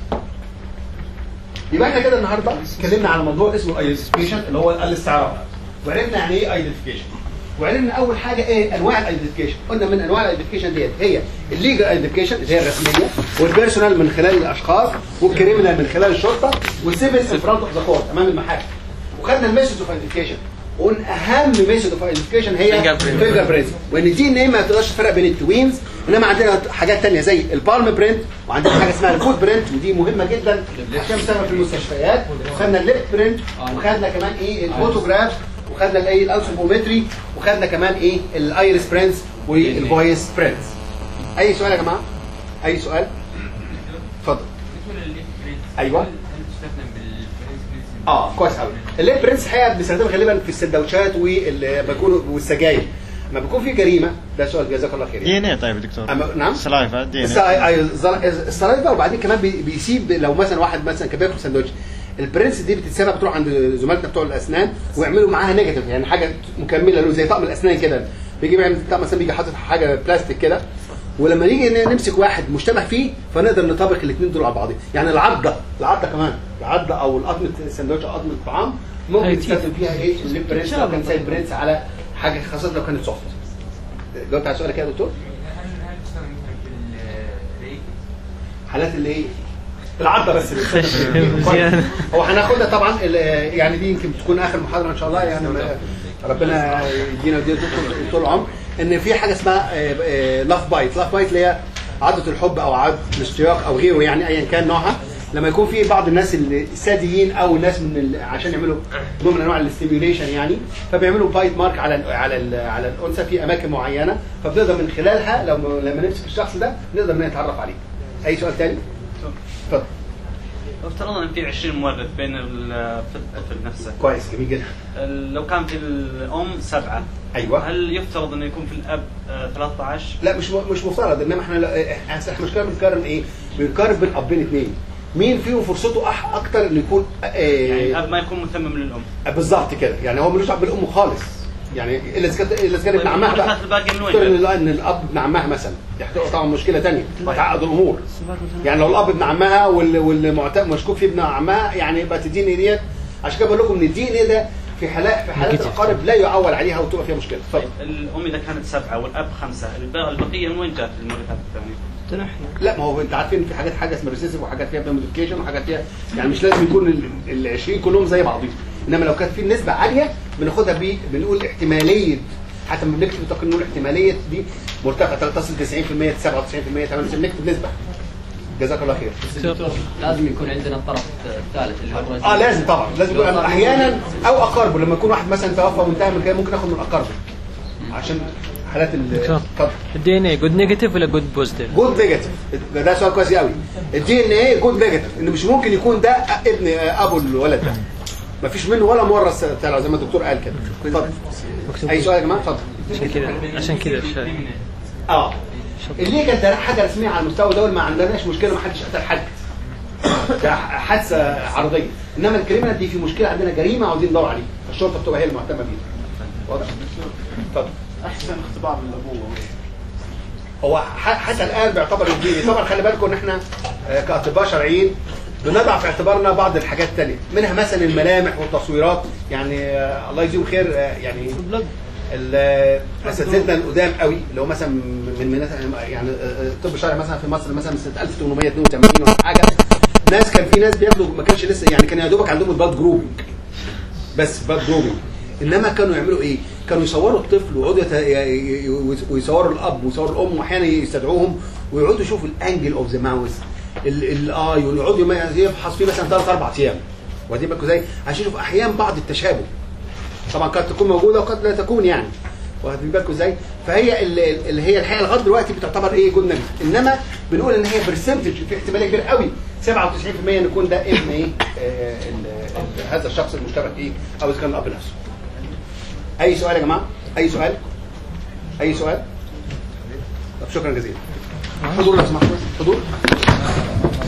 يبقى احنا كده النهارده اتكلمنا على موضوع اسمه ايدنتيفيكيشن اللي هو الاستعراض وعرفنا يعني ايه ايدنتيفيكيشن وعرفنا اول حاجه ايه انواع الايدنتيفيكيشن قلنا من انواع الايدنتيفيكيشن ديت هي الليجل ايدنتيفيكيشن اللي هي الرسميه والبيرسونال من خلال الاشخاص والكريمنال من خلال الشرطه والسيفل ان فرونت اوف ذا كورت امام المحاكم وخدنا الميثود اوف ايدنتيفيكيشن وقلنا اهم ميثود اوف ايدنتيفيكيشن هي Fingerprint. الفينجر برينت وان دي ان ايه ما تقدرش تفرق بين التوينز انما عندنا حاجات تانية زي البالم برينت وعندنا حاجه اسمها الفوت برينت ودي مهمه جدا عشان بتستخدم في المستشفيات وخدنا الليب برينت وخدنا كمان ايه الفوتوجراف وخدنا الايه الاوسوبومتري وخدنا كمان ايه الايرس برينتس والفويس برينتس اي سؤال يا جماعه اي سؤال اتفضل ايوه اه كويس قوي الليب برنس الحقيقه بنستخدمها غالبا في السندوتشات وال- بيكونوا والسجاير لما بيكون في جريمه ده سؤال جزاك الله خير دي ان ايه طيب يا دكتور أما- نعم سلايفا دي ان الس- ايه أي- الزل- السلايفا وبعدين كمان بي- بيسيب لو مثلا واحد مثلا كان بياكل سندوتش البرنس دي بتتسابق بتروح عند زملائنا بتوع الاسنان ويعملوا معاها نيجاتيف يعني حاجه مكمله له زي طقم الاسنان كده بيجي بيعمل طقم مثلا بيجي حاطط حاجه بلاستيك كده ولما نيجي ن- نمسك واحد مشتبه فيه فنقدر نطابق الاثنين دول على بعضهم يعني العضه العضه كمان العضه او القطمه السندوتش او قطمه الطعام ممكن هاي تستخدم فيها ايه الليب برنس لو كان سايب برنس على حاجه خاصه لو كانت سوفت جاوبت على سؤالك يا دكتور حالات اللي ايه العضه بس اللي بتستخدم. زيادة. هو هناخدها طبعا ال- يعني دي يمكن تكون اخر محاضره ان شاء الله يعني ما- ربنا يدينا ويدينا طول- طول العمر ان في حاجه اسمها لاف بايت لاف بايت اللي هي عضه الحب او عضه الاشتياق او غيره يعني ايا كان نوعها لما يكون في بعض الناس الساديين او الناس من ال- عشان يعملوا نوع من انواع الاستيميوليشن يعني فبيعملوا بايت مارك على ال على ال على الانثى في اماكن معينه فبنقدر من خلالها لو لما نمسك الشخص ده نقدر نتعرف عليه اي سؤال تاني؟ اتفضل افترضنا ان في 20 مورث بين ال- في الطفل نفسه كويس جميل جدا ال- لو كان في الام سبعه ايوه هل يفترض انه يكون في الاب آه، 13 لا مش مش مفترض انما احنا لا- احنا احنا مش كده بنقارن ايه؟ بنقارن بين ابين اثنين مين فيهم فرصته أح اكتر انه يكون يعني آه الاب ما يكون مهتم للام بالظبط كده يعني هو ملوش دعوه بالام خالص يعني الا اذا كان الا اذا كان ابن عمها بقى الورثات الباقي من وين تقول بقى؟ ان الاب ابن عمها مثلا يحتوي طبعا مشكله ثانيه وتعقد الامور يعني لو الاب ابن عمها وال- والمعتق مشكوك فيه ابن عمها يعني يبقى الدي ان اي ديت عشان كده بقول لكم ان الدي ان اي ده في حالات في حالات الاقارب لا يعول عليها وتبقى فيها مشكله اتفضل طيب الام اذا كانت سبعه والاب خمسه الب- البقيه من وين جات المورثات الثانيه؟ لا ما هو انت عارفين في حاجات حاجه اسمها ريسيسيف وحاجات فيها موديفيكيشن وحاجات فيها يعني مش لازم يكون ال- ال 20 كلهم زي بعضهم انما لو كانت في نسبه عاليه بناخدها ب بنقول احتماليه حتى لما بنكتب التقرير نقول احتماليه دي مرتفعه تصل 90% 97% 98% بنكتب نسبه جزاك الله خير لازم يكون عندنا الطرف الثالث اللي هو الرجل اه لازم طبعا لازم يكون احيانا او اقاربه لما يكون واحد مثلا توفى وانتهى من كده ممكن ناخد من اقاربه عشان حالات ال دكتور. اتفضل الدي ان اي جود نيجاتيف ولا جود بوزيتيف؟ جود نيجاتيف ده, ده سؤال كويس قوي الدي ان ايه جود نيجاتيف ان مش ممكن يكون ده ابن ابو الولد ده مفيش منه ولا مورث طلع زي ما الدكتور قال كده اتفضل اي سؤال يا جماعه اتفضل عشان كذا عشان كذا الشاي اه اللي كانت ده حاجه رسميه على المستوى دول ما عندناش مشكله ما حدش قتل حد ده حادثه عرضيه انما الكريمنال دي في مشكله عندنا جريمه عاوزين ندور عليها الشرطه بتبقى هي المهتمه بيها واضح اتفضل احسن اختبار للابوه هو ح- حتى الان بيعتبر الديني طبعا خلي بالكم ان احنا آه، كاطباء شرعيين بنضع في اعتبارنا بعض الحاجات الثانيه منها مثلا الملامح والتصويرات يعني آه، الله يجزيهم خير آه، يعني ال- آه، اساتذتنا القدام قوي اللي هو مثلا من من مثلا يعني آه، آه، الطب الشرعي مثلا في مصر مثلا من سنه 1882 ولا حاجه ناس كان في ناس بياخدوا ما كانش لسه يعني كان يا دوبك عندهم البلاد جروبنج بس بلاد جروبنج انما كانوا يعملوا ايه؟ كانوا يصوروا الطفل ويقعدوا يت- ي- ي- ويصوروا الاب ويصوروا الام واحيانا يستدعوهم ويقعدوا يشوفوا الانجل اوف ذا ماوث الاي ويقعدوا يم- يفحص فيه مثلا ثلاث اربع ايام واخدين بالكم ازاي؟ عشان يشوفوا احيانا بعض التشابه طبعا قد تكون موجوده وقد لا تكون يعني واخدين بالكم ازاي؟ فهي ال- ال- اللي هي الحقيقه لغايه دلوقتي بتعتبر ايه جود نيجاتيف انما بنقول ان هي برسنتج في احتماليه كبيره قوي 97% ان يكون ده ابن ايه آه، ال- ال- هذا الشخص المشترك ايه او اذا كان الاب نفسه. اي سؤال يا جماعه؟ اي سؤال؟ اي سؤال؟ طب شكرا جزيلا. حضور لو سمحتوا حضور